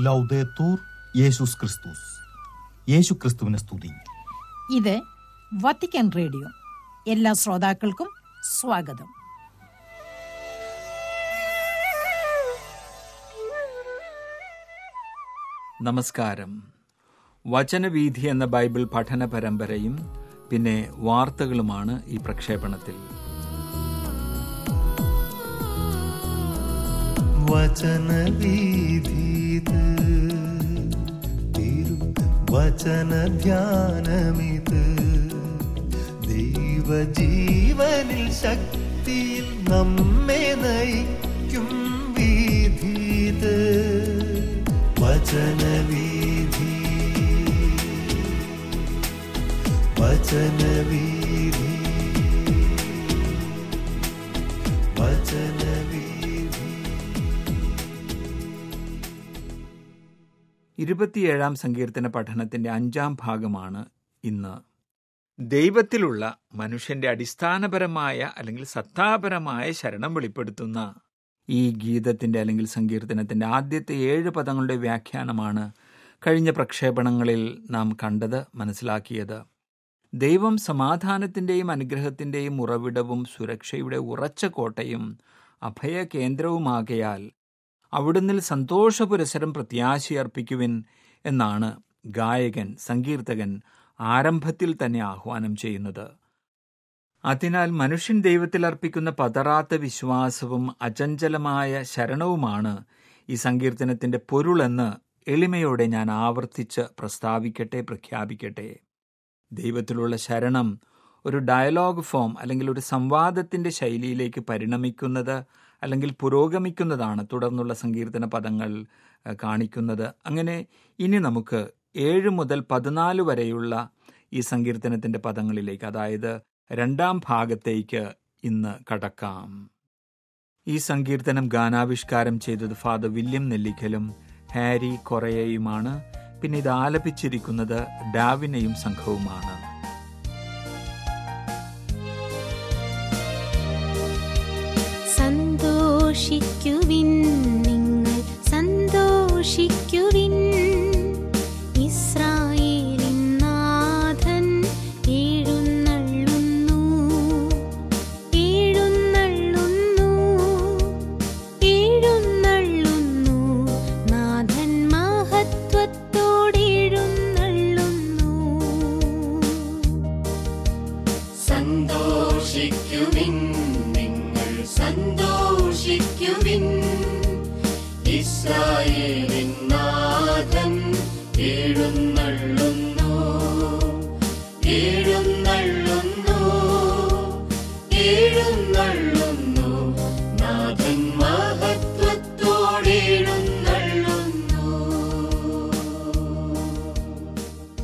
ലൗദേത്തൂർ യേശുസ് ക്രിസ്തുസ് യേശു ക്രിസ്തുവിനെ സ്തുതി ഇത് വത്തിക്കാൻ റേഡിയോ എല്ലാ ശ്രോതാക്കൾക്കും സ്വാഗതം നമസ്കാരം വചനവീഥി എന്ന ബൈബിൾ പഠന പരമ്പരയും പിന്നെ വാർത്തകളുമാണ് ഈ പ്രക്ഷേപണത്തിൽ വചനവീഥീത് തിരു വചനധ്യാനമിത് ദൈവജീവനിൽ ശക്തിയിൽ നമ്മെ നയിക്കും വീഥീത് വചനവീഥി വചനവീഥി വചനവീഥി ഇരുപത്തിയേഴാം സങ്കീർത്തന പഠനത്തിന്റെ അഞ്ചാം ഭാഗമാണ് ഇന്ന് ദൈവത്തിലുള്ള മനുഷ്യന്റെ അടിസ്ഥാനപരമായ അല്ലെങ്കിൽ സത്താപരമായ ശരണം വെളിപ്പെടുത്തുന്ന ഈ ഗീതത്തിന്റെ അല്ലെങ്കിൽ സങ്കീർത്തനത്തിന്റെ ആദ്യത്തെ ഏഴ് പദങ്ങളുടെ വ്യാഖ്യാനമാണ് കഴിഞ്ഞ പ്രക്ഷേപണങ്ങളിൽ നാം കണ്ടത് മനസ്സിലാക്കിയത് ദൈവം സമാധാനത്തിന്റെയും അനുഗ്രഹത്തിന്റെയും ഉറവിടവും സുരക്ഷയുടെ ഉറച്ച കോട്ടയും അഭയ കേന്ദ്രവുമാകയാൽ അവിടുന്നിൽ സന്തോഷപുരസരം പ്രത്യാശയർപ്പിക്കുവിൻ എന്നാണ് ഗായകൻ സങ്കീർത്തകൻ ആരംഭത്തിൽ തന്നെ ആഹ്വാനം ചെയ്യുന്നത് അതിനാൽ മനുഷ്യൻ ദൈവത്തിൽ അർപ്പിക്കുന്ന പതറാത്ത വിശ്വാസവും അചഞ്ചലമായ ശരണവുമാണ് ഈ സങ്കീർത്തനത്തിന്റെ പൊരുളെന്ന് എളിമയോടെ ഞാൻ ആവർത്തിച്ച് പ്രസ്താവിക്കട്ടെ പ്രഖ്യാപിക്കട്ടെ ദൈവത്തിലുള്ള ശരണം ഒരു ഡയലോഗ് ഫോം അല്ലെങ്കിൽ ഒരു സംവാദത്തിന്റെ ശൈലിയിലേക്ക് പരിണമിക്കുന്നത് അല്ലെങ്കിൽ പുരോഗമിക്കുന്നതാണ് തുടർന്നുള്ള സങ്കീർത്തന പദങ്ങൾ ഏഹ്, കാണിക്കുന്നത് അങ്ങനെ ഇനി നമുക്ക് ഏഴ് മുതൽ പതിനാല് വരെയുള്ള ഈ സങ്കീർത്തനത്തിന്റെ പദങ്ങളിലേക്ക് അതായത് രണ്ടാം ഭാഗത്തേക്ക് ഇന്ന് കടക്കാം ഈ സങ്കീർത്തനം ഗാനാവിഷ്കാരം ചെയ്തത് ഫാദർ വില്യം നെല്ലിക്കലും ഹാരി കൊറയയുമാണ് പിന്നെ ഇത് ആലപിച്ചിരിക്കുന്നത് ഡാവിനെയും സംഘവുമാണ് സന്തോഷിക്കുവിൻ നിങ്ങൾ സന്തോഷിക്കുവിൻ ഇസ്രായേലിൻ നാഥൻ എഴുന്നള്ളുന്നു എഴുന്നള്ളുന്നു എഴുന്നള്ളുന്നു നാഥൻ മഹത്വത്തോടെഴുന്നള്ളുന്നു സന്തോഷിക്കുവിൻ നിങ്ങൾ സന്തോഷിക്കുവിൻ ഇസ്രായേലിൻ നാഥൻ എഴുന്നള്ളുന്നു എഴുന്നള്ളുന്നു എഴുന്നള്ളുന്നു നാഥൻ മഹത്വത്തോടെഴുന്നള്ളുന്നു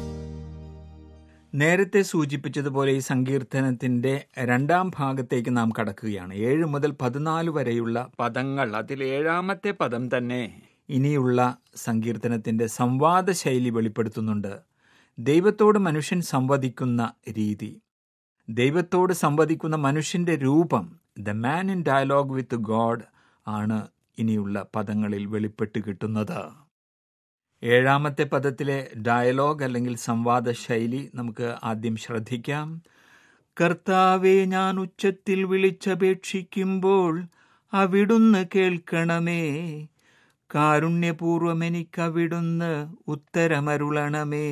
നേരത്തെ സൂചിപ്പിച്ചതുപോലെ ഈ സങ്കീർത്തനത്തിന്റെ രണ്ടാം ഭാഗത്തേക്ക് നാം കടക്കുകയാണ് ഏഴ് മുതൽ പതിനാല് വരെയുള്ള പദങ്ങൾ അതിൽ ഏഴാമത്തെ പദം തന്നെ ഇനിയുള്ള സങ്കീർത്തനത്തിന്റെ സംവാദ ശൈലി വെളിപ്പെടുത്തുന്നുണ്ട് ദൈവത്തോട് മനുഷ്യൻ സംവദിക്കുന്ന രീതി ദൈവത്തോട് സംവദിക്കുന്ന മനുഷ്യന്റെ രൂപം the man in dialogue with God ആണ് ഇനിയുള്ള പദങ്ങളിൽ വെളിപ്പെട്ട് കിട്ടുന്നത് ഏഴാമത്തെ പദത്തിലെ ഡയലോഗ് അല്ലെങ്കിൽ സംവാദ ശൈലി നമുക്ക് ആദ്യം ശ്രദ്ധിക്കാം കർത്താവെ ഞാൻ ഉച്ചത്തിൽ വിളിച്ചപേക്ഷിക്കുമ്പോൾ അവിടുന്ന് കേൾക്കണമേ കാരുണ്യപൂർവം എനിക്കവിടുന്ന് ഉത്തരമരുളണമേ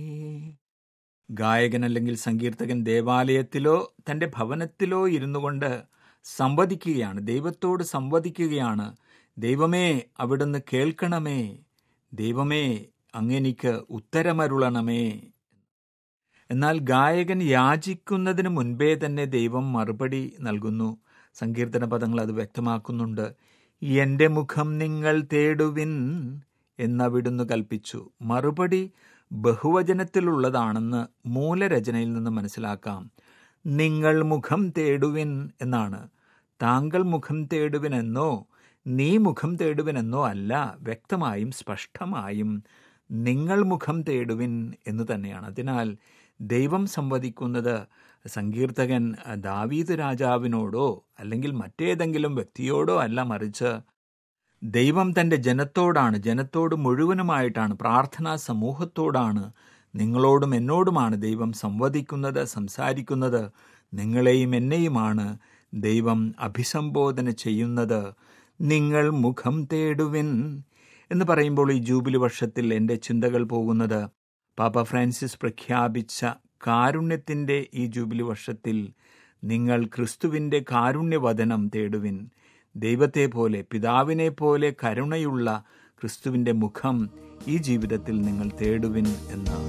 ഗായകൻ അല്ലെങ്കിൽ സങ്കീർത്തകൻ ദേവാലയത്തിലോ തന്റെ ഭവനത്തിലോ ഇരുന്നു കൊണ്ട് സംവദിക്കുകയാണ് ദൈവത്തോട് സംവദിക്കുകയാണ് ദൈവമേ അവിടുന്ന് കേൾക്കണമേ ദൈവമേ അങ്ങെനിക്ക് ഉത്തരമരുളണമേ എന്നാൽ ഗായകൻ യാചിക്കുന്നതിന് മുൻപേ തന്നെ ദൈവം മറുപടി നൽകുന്നു സങ്കീർത്തന പദങ്ങൾ അത് വ്യക്തമാക്കുന്നുണ്ട് എന്റെ മുഖം നിങ്ങൾ തേടുവിൻ എന്നവിടുന്ന് കൽപ്പിച്ചു മറുപടി ബഹുവചനത്തിലുള്ളതാണെന്ന് മൂലരചനയിൽ നിന്ന് മനസ്സിലാക്കാം നിങ്ങൾ മുഖം തേടുവിൻ എന്നാണ് താങ്കൾ മുഖം തേടുവിനെന്നോ നീ മുഖം തേടുവിനെന്നോ അല്ല വ്യക്തമായും സ്പഷ്ടമായും നിങ്ങൾ മുഖം തേടുവിൻ എന്ന് തന്നെയാണ് അതിനാൽ ദൈവം സംവദിക്കുന്നത് സങ്കീർത്തകൻ ദാവീദ് രാജാവിനോടോ അല്ലെങ്കിൽ മറ്റേതെങ്കിലും വ്യക്തിയോടോ അല്ല മറിച്ച് ദൈവം തൻ്റെ ജനത്തോടാണ് ജനത്തോട് മുഴുവനുമായിട്ടാണ് പ്രാർത്ഥനാ സമൂഹത്തോടാണ് നിങ്ങളോടും എന്നോടുമാണ് ദൈവം സംവദിക്കുന്നത് സംസാരിക്കുന്നത് നിങ്ങളെയും എന്നെയുമാണ് ദൈവം അഭിസംബോധന ചെയ്യുന്നത് നിങ്ങൾ മുഖം തേടുവിൻ എന്ന് പറയുമ്പോൾ ഈ ജൂബിലി വർഷത്തിൽ എൻ്റെ ചിന്തകൾ പോകുന്നത് പാപ്പ ഫ്രാൻസിസ് പ്രഖ്യാപിച്ച കാരുണ്യത്തിൻ്റെ ഈ ജൂബിലി വർഷത്തിൽ നിങ്ങൾ ക്രിസ്തുവിൻ്റെ കാരുണ്യവദനം തേടുവിൻ ദൈവത്തെ പോലെ പിതാവിനെ പോലെ കരുണയുള്ള ക്രിസ്തുവിൻ്റെ മുഖം ഈ ജീവിതത്തിൽ നിങ്ങൾ തേടുവിൻ എന്നാണ്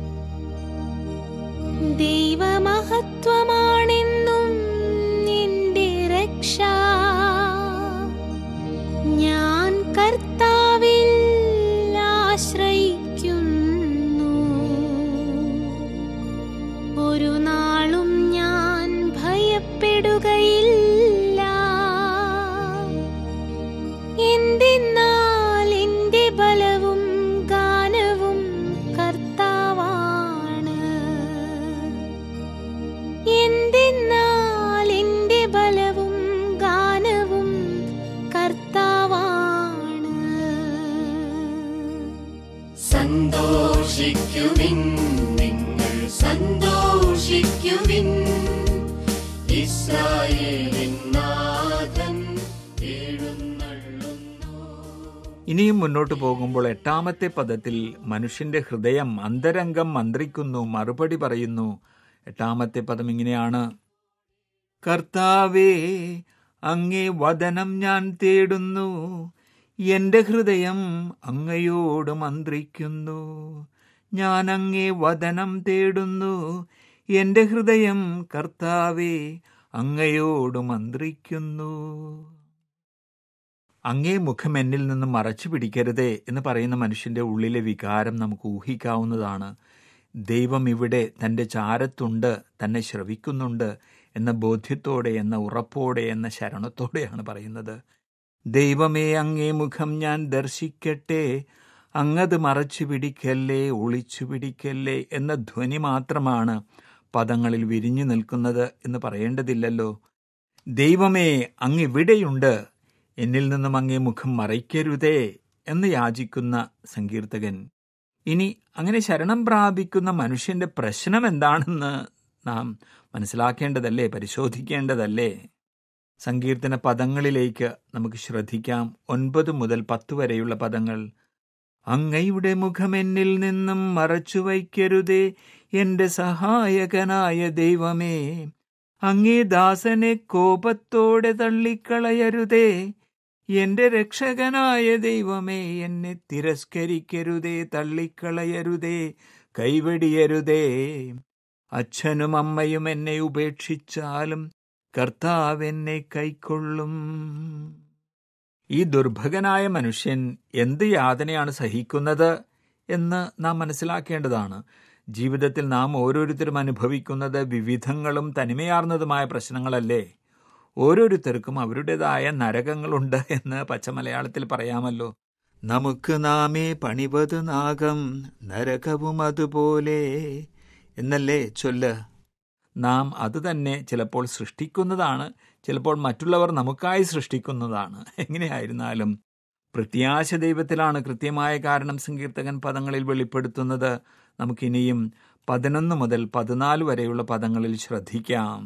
ദൈവമഹത്വമാണെന്നും നിന്റെ രക്ഷ ഞാൻ കർത്താവിൽ ആശ്രയിക്കുന്നു ഒരു നാളും ഞാൻ ഭയപ്പെടുകയില്ല എന്തെന്നാൽ എന്റെ ബലവും ഗാനവും കർത്താവാണ് എന്തെന്നാൽ എന്റെ ബലവും ഗാനവും കർത്താവാണ് സന്തോഷിക്കുവിൻ നിങ്ങൾ സന്തോഷിക്കുവിൻ ഇസ്രായേലിൻ നാഥൻ എഴുന്നള്ളുന്നു ഇനിയും മുന്നോട്ട് പോകുമ്പോൾ എട്ടാമത്തെ പദത്തിൽ മനുഷ്യന്റെ ഹൃദയം അന്തരംഗം മന്ത്രിക്കുന്നു മറുപടി പറയുന്നു എട്ടാമത്തെ പദം ഇങ്ങനെയാണ് കർത്താവേ അങ്ങേ വദനം ഞാൻ തേടുന്നു എന്റെ ഹൃദയം അങ്ങയോട് മന്ത്രിക്കുന്നു ഞാൻ അങ്ങേ വദനം തേടുന്നു എന്റെ ഹൃദയം കർത്താവേ അങ്ങയോട് മന്ത്രിക്കുന്നു അങ്ങേ മുഖം എന്നിൽ നിന്ന് മറച്ചു പിടിക്കരുതേ എന്ന് പറയുന്ന മനുഷ്യന്റെ ഉള്ളിലെ വികാരം നമുക്ക് ഊഹിക്കാവുന്നതാണ് ദൈവം ഇവിടെ തൻ്റെ ചാരത്തുണ്ട് തന്നെ ശ്രവിക്കുന്നുണ്ട് എന്ന ബോധ്യത്തോടെ എന്ന ഉറപ്പോടെ എന്ന ശരണത്തോടെയാണ് പറയുന്നത് ദൈവമേ അങ്ങേ മുഖം ഞാൻ ദർശിക്കട്ടെ അങ്ങത് മറച്ചു പിടിക്കല്ലേ ഒളിച്ചു പിടിക്കല്ലേ എന്ന ധ്വനി മാത്രമാണ് പദങ്ങളിൽ വിരിഞ്ഞു നിൽക്കുന്നത് എന്ന് പറയേണ്ടതില്ലല്ലോ ദൈവമേ അങ്ങ് ഇവിടെയുണ്ട് എന്നിൽ നിന്നും അങ്ങേ മുഖം മറയ്ക്കരുതേ എന്ന് യാചിക്കുന്ന സങ്കീർത്തകൻ ഇനി അങ്ങനെ ശരണം പ്രാപിക്കുന്ന മനുഷ്യന്റെ പ്രശ്നം എന്താണെന്ന് നാം മനസ്സിലാക്കേണ്ടതല്ലേ പരിശോധിക്കേണ്ടതല്ലേ സങ്കീർത്തന പദങ്ങളിലേക്ക് നമുക്ക് ശ്രദ്ധിക്കാം ഒൻപത് മുതൽ പത്ത് വരെയുള്ള പദങ്ങൾ അങ്ങയുടെ മുഖം എന്നിൽ നിന്നും മറച്ചു വയ്ക്കരുതേ എന്റെ സഹായകനായ ദൈവമേ അങ്ങേ ദാസനെ കോപത്തോടെ തള്ളിക്കളയരുതേ എന്റെ രക്ഷകനായ ദൈവമേ എന്നെ തിരസ്കരിക്കരുതേ തള്ളിക്കളയരുതേ കൈവെടിയരുതേ അച്ഛനും അമ്മയും എന്നെ ഉപേക്ഷിച്ചാലും കർത്താവ് എന്നെ കൈക്കൊള്ളും ഈ ദുർഭകനായ മനുഷ്യൻ എന്ത് യാതനയാണ് സഹിക്കുന്നത് എന്ന് നാം മനസ്സിലാക്കേണ്ടതാണ് ജീവിതത്തിൽ നാം ഓരോരുത്തരും അനുഭവിക്കുന്നത് വിവിധങ്ങളും തനിമയാർന്നതുമായ പ്രശ്നങ്ങളല്ലേ ഓരോരുത്തർക്കും അവരുടേതായ നരകങ്ങളുണ്ട് എന്ന് പച്ചമലയാളത്തിൽ പറയാമല്ലോ നമുക്ക് നാമേ പണിവത് നാഗം നരകവും അതുപോലെ എന്നല്ലേ ചൊല്ല് നാം അത് തന്നെ ചിലപ്പോൾ സൃഷ്ടിക്കുന്നതാണ് ചിലപ്പോൾ മറ്റുള്ളവർ നമുക്കായി സൃഷ്ടിക്കുന്നതാണ് എങ്ങനെയായിരുന്നാലും പ്രത്യാശ ദൈവത്തിലാണ് കൃത്യമായ കാരണം സങ്കീർത്തകൻ പദങ്ങളിൽ വെളിപ്പെടുത്തുന്നത് നമുക്കിനിയും പതിനൊന്ന് മുതൽ പതിനാല് വരെയുള്ള പദങ്ങളിൽ ശ്രദ്ധിക്കാം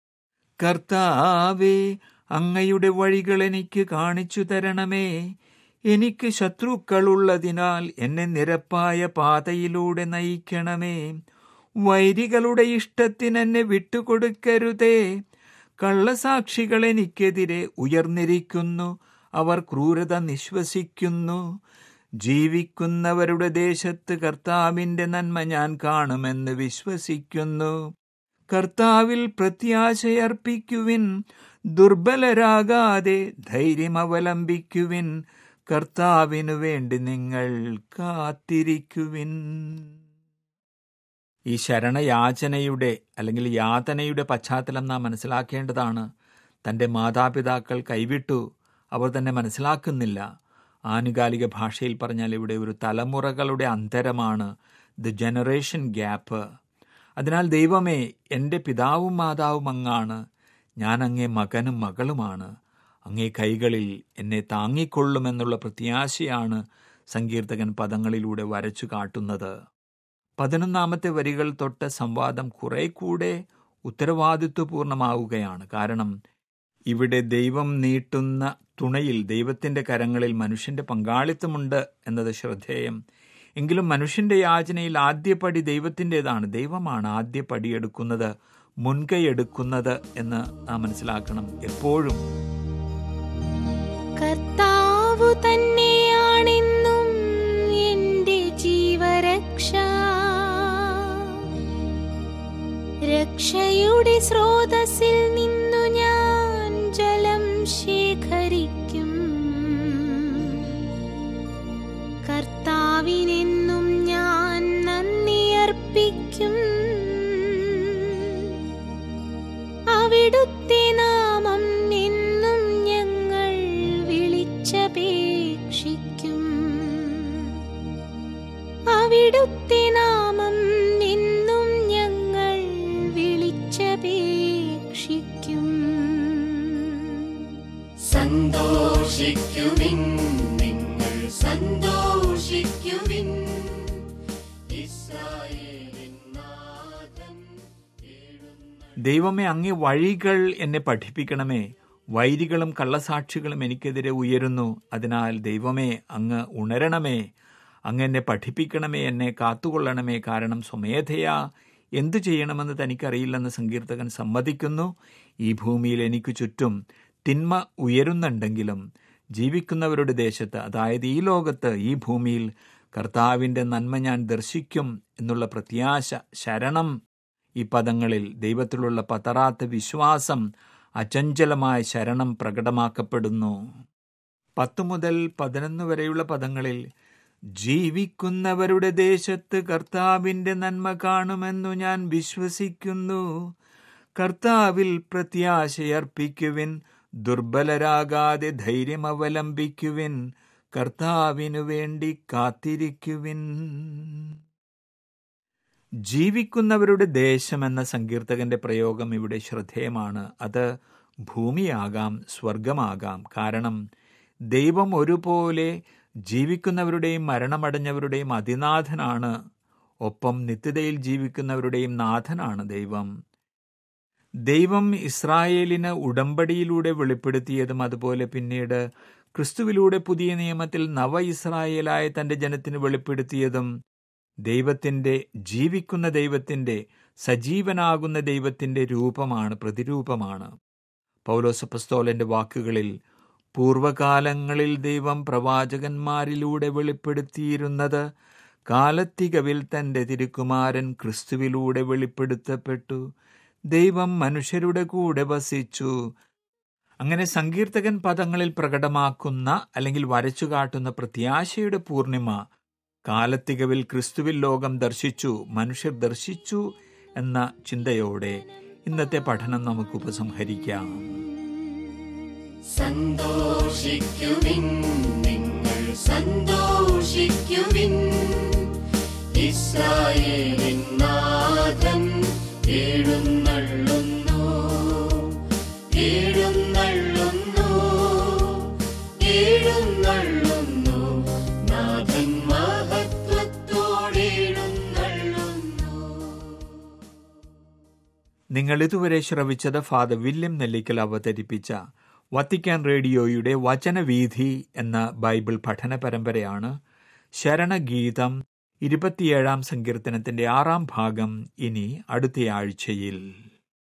കർത്താവേ അങ്ങയുടെ വഴികൾ എനിക്ക് കാണിച്ചു തരണമേ എനിക്ക് ശത്രുക്കളുള്ളതിനാൽ എന്നെ നിരപ്പായ പാതയിലൂടെ നയിക്കണമേ വൈരികളുടെ ഇഷ്ടത്തിന് എന്നെ വിട്ടുകൊടുക്കരുതേ കള്ളസാക്ഷികൾ എനിക്കെതിരെ ഉയർന്നിരിക്കുന്നു അവർ ക്രൂരത നിശ്വസിക്കുന്നു ജീവിക്കുന്നവരുടെ ദേശത്ത് കർത്താവിന്റെ നന്മ ഞാൻ കാണുമെന്ന് വിശ്വസിക്കുന്നു കർത്താവിൽ പ്രത്യാശയർപ്പിക്കുവിൻ ദുർബലരാകാതെ ധൈര്യം അവലംബിക്കുവിൻ കർത്താവിനു വേണ്ടി നിങ്ങൾ കാത്തിരിക്കുവിൻ ഈ ശരണയാചനയുടെ അല്ലെങ്കിൽ യാതനയുടെ പശ്ചാത്തലം നാം മനസ്സിലാക്കേണ്ടതാണ് തൻ്റെ മാതാപിതാക്കൾ കൈവിട്ടു അവർ തന്നെ മനസ്സിലാക്കുന്നില്ല ആനുകാലിക ഭാഷയിൽ പറഞ്ഞാൽ ഇവിടെ ഒരു തലമുറകളുടെ അന്തരമാണ് ദ ജനറേഷൻ ഗ്യാപ്പ് അതിനാൽ ദൈവമേ എൻ്റെ പിതാവും മാതാവും അങ്ങാണ് ഞാൻ അങ്ങേ മകനും മകളുമാണ് അങ്ങേ കൈകളിൽ എന്നെ താങ്ങിക്കൊള്ളുമെന്നുള്ള പ്രത്യാശയാണ് സങ്കീർത്തകൻ പദങ്ങളിലൂടെ വരച്ചു കാട്ടുന്നത് പതിനൊന്നാമത്തെ വരികൾ തൊട്ട് സംവാദം കുറെ കൂടെ ഉത്തരവാദിത്വപൂർണമാവുകയാണ് കാരണം ഇവിടെ ദൈവം നീട്ടുന്ന തുണയിൽ ദൈവത്തിന്റെ കരങ്ങളിൽ മനുഷ്യന്റെ പങ്കാളിത്തമുണ്ട് എന്നത് ശ്രദ്ധേയം എങ്കിലും മനുഷ്യന്റെ യാചനയിൽ ആദ്യപടി ദൈവത്തിൻ്റെതാണ് ദൈവമാണ് ആദ്യ പടിയെടുക്കുന്നത് മുൻകൈ എടുക്കുന്നത് എന്ന് നാം മനസ്സിലാക്കണം എപ്പോഴും കർത്താവു തന്നെയാണെന്നും എന്റെ ജീവരക്ഷ രക്ഷയുടെ സ്രോതസ്സിൽ നിന്നു ഞാൻ ജലം ശേഖരിക്കും കർത്താവിനെന്നും ഞാൻ നന്ദി അർപ്പിക്കും അവിടുത്തെ നാമം എന്നും ഞങ്ങൾ വിളിച്ചപേക്ഷിക്കും അവിടുത്തെ നാമം എന്നും ഞങ്ങൾ വിളിച്ചപേക്ഷിക്കും സന്തോഷിക്കുവിൻ നിങ്ങൾ സന്തോഷിക്കുവിൻ ഇസ്രായേലിൻ നാഥൻ ദൈവമേ അങ്ങേ വഴികൾ എന്നെ പഠിപ്പിക്കണമേ വൈരികളും കള്ളസാക്ഷികളും എനിക്കെതിരെ ഉയരുന്നു അതിനാൽ ദൈവമേ അങ്ങ് ഉണരണമേ അങ്ങ് എന്നെ പഠിപ്പിക്കണമേ എന്നെ കാത്തുകൊള്ളണമേ കാരണം സ്വമേധയാ എന്തു ചെയ്യണമെന്ന് തനിക്കറിയില്ലെന്ന് സങ്കീർത്തകൻ സമ്മതിക്കുന്നു ഈ ഭൂമിയിൽ എനിക്ക് ചുറ്റും തിന്മ ഉയരുന്നുണ്ടെങ്കിലും ജീവിക്കുന്നവരുടെ ദേശത്ത് അതായത് ഈ ലോകത്ത് ഈ ഭൂമിയിൽ കർത്താവിൻ്റെ നന്മ ഞാൻ ദർശിക്കും എന്നുള്ള പ്രത്യാശ ശരണം ഈ പദങ്ങളിൽ ദൈവത്തിലുള്ള പതറാത്ത വിശ്വാസം അചഞ്ചലമായ ശരണം പ്രകടമാക്കപ്പെടുന്നു പത്ത് മുതൽ പതിനൊന്ന് വരെയുള്ള പദങ്ങളിൽ ജീവിക്കുന്നവരുടെ ദേശത്ത് കർത്താവിൻ്റെ നന്മ കാണുമെന്നു ഞാൻ വിശ്വസിക്കുന്നു കർത്താവിൽ പ്രത്യാശയർപ്പിക്കുവിൻ ദുർബലരാകാതെ ധൈര്യം അവലംബിക്കുവിൻ കർത്താവിനു വേണ്ടി കാത്തിരിക്കുവിൻ ജീവിക്കുന്നവരുടെ ദേശം എന്ന സങ്കീർത്തകന്റെ പ്രയോഗം ഇവിടെ ശ്രദ്ധേയമാണ് അത് ഭൂമിയാകാം സ്വർഗമാകാം കാരണം ദൈവം ഒരുപോലെ ജീവിക്കുന്നവരുടെയും മരണമടഞ്ഞവരുടെയും അതിനാഥനാണ് ഒപ്പം നിത്യതയിൽ ജീവിക്കുന്നവരുടെയും നാഥനാണ് ദൈവം ദൈവം ഇസ്രായേലിന് ഉടമ്പടിയിലൂടെ വെളിപ്പെടുത്തിയതും അതുപോലെ പിന്നീട് ക്രിസ്തുവിലൂടെ പുതിയ നിയമത്തിൽ നവ ഇസ്രായേലായ തന്റെ ജനത്തിന് വെളിപ്പെടുത്തിയതും ദൈവത്തിൻ്റെ ജീവിക്കുന്ന ദൈവത്തിൻ്റെ സജീവനാകുന്ന ദൈവത്തിൻ്റെ രൂപമാണ് പ്രതിരൂപമാണ് പൗലോസപ്പസ്തോലന്റെ വാക്കുകളിൽ പൂർവകാലങ്ങളിൽ ദൈവം പ്രവാചകന്മാരിലൂടെ വെളിപ്പെടുത്തിയിരുന്നത് കാലത്തികവിൽ തന്റെ തിരുക്കുമാരൻ ക്രിസ്തുവിലൂടെ വെളിപ്പെടുത്തപ്പെട്ടു ദൈവം മനുഷ്യരുടെ കൂടെ വസിച്ചു അങ്ങനെ സങ്കീർത്തകൻ പദങ്ങളിൽ പ്രകടമാക്കുന്ന അല്ലെങ്കിൽ വരച്ചു കാട്ടുന്ന പ്രത്യാശയുടെ പൂർണിമ കാലത്തികവിൽ ക്രിസ്തുവിൽ ലോകം ദർശിച്ചു മനുഷ്യർ ദർശിച്ചു എന്ന ചിന്തയോടെ ഇന്നത്തെ പഠനം നമുക്ക് ഉപസംഹരിക്കാം സന്തോഷിക്കുവിൻ നിങ്ങൾ സന്തോഷിക്കുവിൻ ഇസ്രായേലിൻ നാഥൻ എഴുന്നള്ളുന്നു എഴുന്നള്ളുന്നു എഴുന്നള്ളുന്നു നാഥൻ മഹത്വത്തോടെഴുന്നള്ളുന്നു നിങ്ങൾ ഇതുവരെ ശ്രവിച്ചത് ഫാദർ വില്യം നെല്ലിക്കൽ അവതരിപ്പിച്ച വത്തിക്കാൻ റേഡിയോയുടെ വചനവീഥി എന്ന ബൈബിൾ പഠന പരമ്പരയാണ് ശരണഗീതം ഇരുപത്തിയേഴാം സങ്കീർത്തനത്തിന്റെ ആറാം ഭാഗം ഇനി അടുത്തയാഴ്ചയിൽ